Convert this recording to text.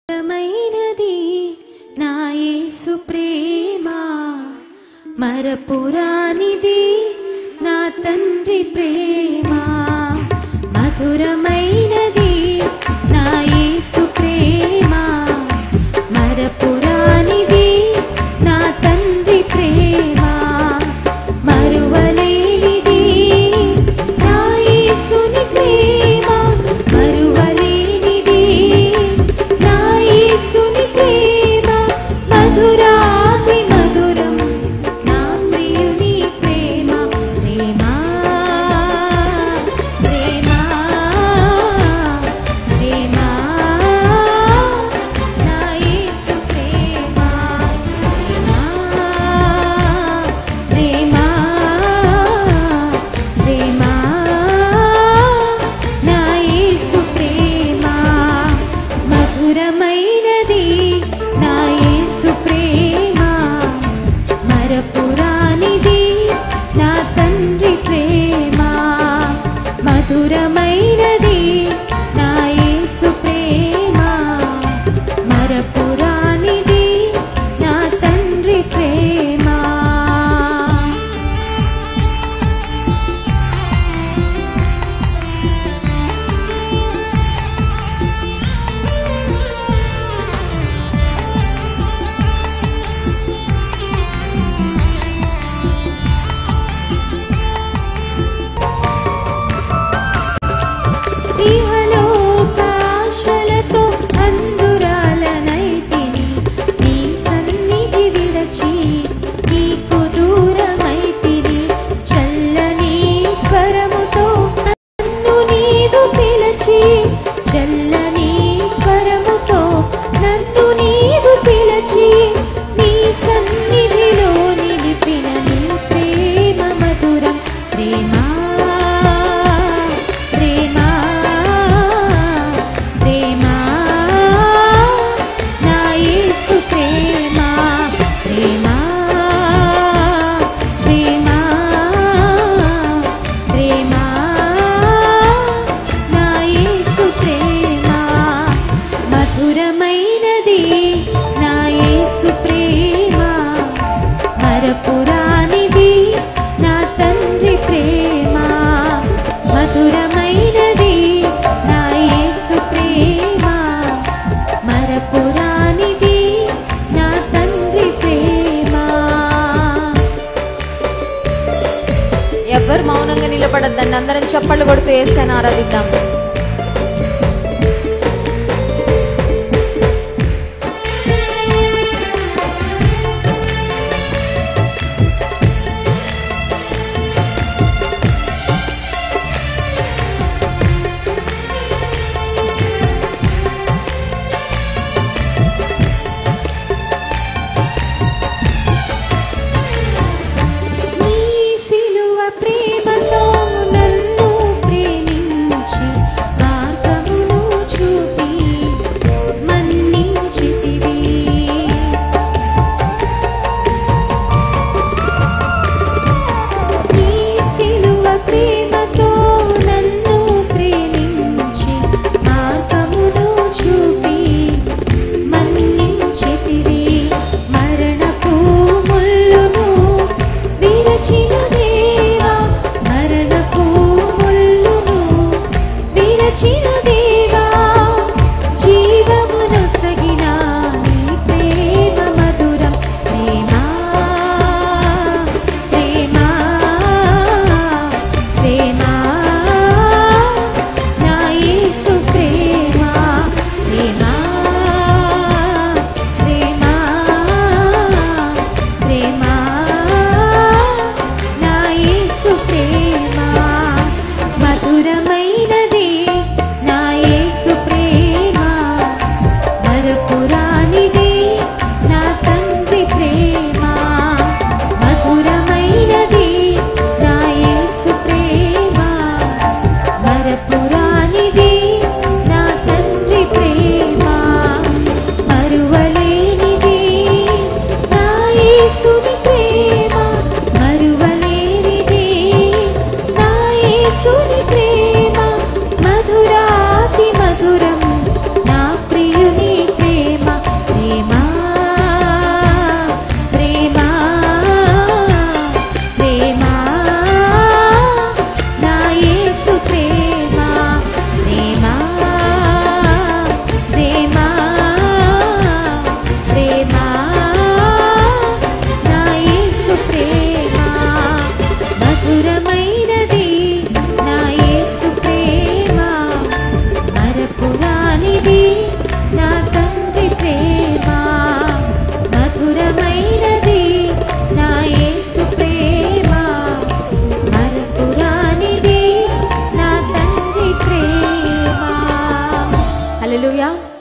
మధురమైనది నా యేసు ప్రేమ మరపురానిది నా తండ్రి ప్రేమ మధురమైనది నా యేసు ప్రేమ మరపురానిది నా తండ్రి ప్రేమ మరువలేనిది నా యేసుని ప్రేమ మరువలేనిది నా యేసుని ప్రేమ మధురాతి మధురం నా ప్రియుని ప్రేమ ప్రేమ ప్రేమ ప్రేమ నా యేసు ప్రేమ ప్రేమ ప్రేమ ప్రేమ నా యేసు ప్రేమ మధురమైనది నా యేసు ప్రేమ మరపురానిది నా తండ్రి ప్రేమ మధురమైనది నా యేసు ప్రేమ మరపురానిది నా తండ్రి ప్రేమ ఇహలోకాశలతో అందురాలనైతిని నీ సన్నిధి విడచి నీకు దూరమైతిని చల్లని స్వరముతో నన్ను నీవు పిలచి చల్లని స్వరముతో నన్ను నీవు పిలచి నీ సన్నిధిలో నిలిపిన నీ ప్రేమ మధురం ప్రేమ ప్రేమ ప్రేమ నా యేసు ప్రేమ ప్రేమ ప్రేమ ప్రేమ నా యేసు ప్రేమ మధురమైనది నా యేసు ప్రేమ మరపురానిది నా తండ్రి ప్రేమ మధురమైనది నా యేసు ప్రేమ మరపురానిది నా తండ్రి ప్రేమ ఎవ్వరు మౌనంగా నిలబడద్దండి అందరం చప్పట్లు కొడుతూ వేసాను ఆరాధిద్దాం నీ సిలువ ప్రేమతో నన్ను ప్రేమించి హల్లెలూయా